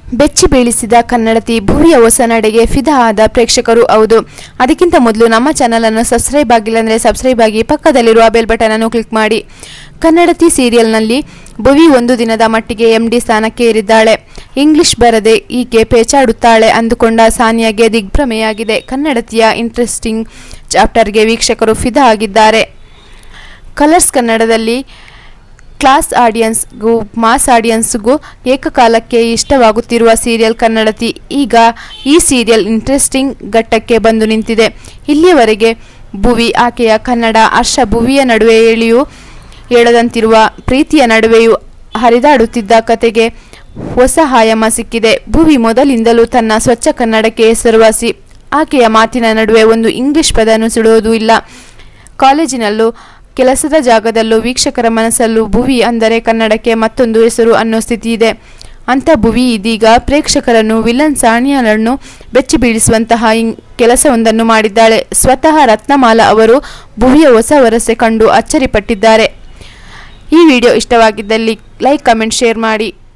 ಬೆಚ್ಚಿ ಬೀಳಿಸಿದ ಕನ್ನಡತಿ ಭುವಿಯ ಹೊಸ ನಡೆಗೆ ಫಿದಾ ಆದ ಪ್ರೇಕ್ಷಕರು ಹೌದು ಅದಕ್ಕಿಂತ ಮೊದಲು ನಮ್ಮ ಚಾನಲನ್ನು ಸಬ್ಸ್ಕ್ರೈಬ್ ಆಗಿಲ್ಲ ಅಂದರೆ ಸಬ್ಸ್ಕ್ರೈಬ್ ಆಗಿ ಪಕ್ಕದಲ್ಲಿರುವ ಬೆಲ್ ಬಟನ್ ಅನ್ನು ಕ್ಲಿಕ್ ಮಾಡಿ ಕನ್ನಡತಿ ಸೀರಿಯಲ್ನಲ್ಲಿ ಭುವಿ ಒಂದು ದಿನದ ಮಟ್ಟಿಗೆ ಎಂ ಡಿ ಸ್ಥಾನಕ್ಕೆ ಏರಿದ್ದಾಳೆ ಇಂಗ್ಲಿಷ್ ಬರದೆ ಈಕೆ ಪೇಚಾಡುತ್ತಾಳೆ ಅಂದುಕೊಂಡ ಸಾನಿಯಾಗೆ ದಿಗ್ಭ್ರಮೆಯಾಗಿದೆ ಕನ್ನಡತಿಯ ಇಂಟ್ರೆಸ್ಟಿಂಗ್ ಚಾಪ್ಟರ್ಗೆ ವೀಕ್ಷಕರು ಫಿದಾ ಆಗಿದ್ದಾರೆ ಕಲರ್ಸ್ ಕನ್ನಡದಲ್ಲಿ ಕ್ಲಾಸ್ ಆಡಿಯನ್ಸ್ಗೂ ಮಾಸ್ ಆಡಿಯನ್ಸ್ಗೂ ಏಕಕಾಲಕ್ಕೆ ಇಷ್ಟವಾಗುತ್ತಿರುವ ಸೀರಿಯಲ್ ಕನ್ನಡತಿ ಈಗ ಈ ಸೀರಿಯಲ್ ಇಂಟ್ರೆಸ್ಟಿಂಗ್ ಘಟ್ಟಕ್ಕೆ ಬಂದು ನಿಂತಿದೆ ಇಲ್ಲಿಯವರೆಗೆ ಭುವಿ ಆಕೆಯ ಕನ್ನಡ ಹರ್ಷ ಭುವಿಯ ನಡುವೆ ಎಳೆಯು ಎಳದಂತಿರುವ ಪ್ರೀತಿಯ ನಡುವೆಯೂ ಹರಿದಾಡುತ್ತಿದ್ದ ಕತೆಗೆ ಹೊಸ ಆಯಾಮ ಸಿಕ್ಕಿದೆ ಭುವಿ ಮೊದಲಿಂದಲೂ ತನ್ನ ಸ್ವಚ್ಛ ಕನ್ನಡಕ್ಕೆ ಹೆಸರುವಾಸಿ ಆಕೆಯ ಮಾತಿನ ನಡುವೆ ಒಂದು ಇಂಗ್ಲಿಷ್ ಪದ ನುಸುಳುವುದೂ ಇಲ್ಲ ಕಾಲೇಜಿನಲ್ಲೂ ಕೆಲಸದ ಜಾಗದಲ್ಲೂ ವೀಕ್ಷಕರ ಮನಸ್ಸಲ್ಲೂ ಭುವಿ ಅಂದರೆ ಕನ್ನಡಕ್ಕೆ ಮತ್ತೊಂದು ಹೆಸರು ಅನ್ನೋ ಸ್ಥಿತಿ ಇದೆ ಅಂಥ ಭುವಿ ಇದೀಗ ಪ್ರೇಕ್ಷಕರನ್ನು ವಿಲನ್ ಸಾಣಿಯಾಳನ್ನು ಬೆಚ್ಚಿ ಬೀಳಿಸುವಂತಹ ಇಂ- ಕೆಲಸವೊಂದನ್ನು ಮಾಡಿದ್ದಾಳೆ ಸ್ವತಃ ರತ್ನಮಾಲ ಅವರು ಭುವಿಯ ಹೊಸ ವರಸೆ ಕಂಡು ಅಚ್ಚರಿಪಟ್ಟಿದ್ದಾರೆ ಈ ವಿಡಿಯೋ ಇಷ್ಟವಾಗಿದ್ದಲ್ಲಿ ಲೈಕ್ ಕಮೆಂಟ್ ಶೇರ್ ಮಾಡಿ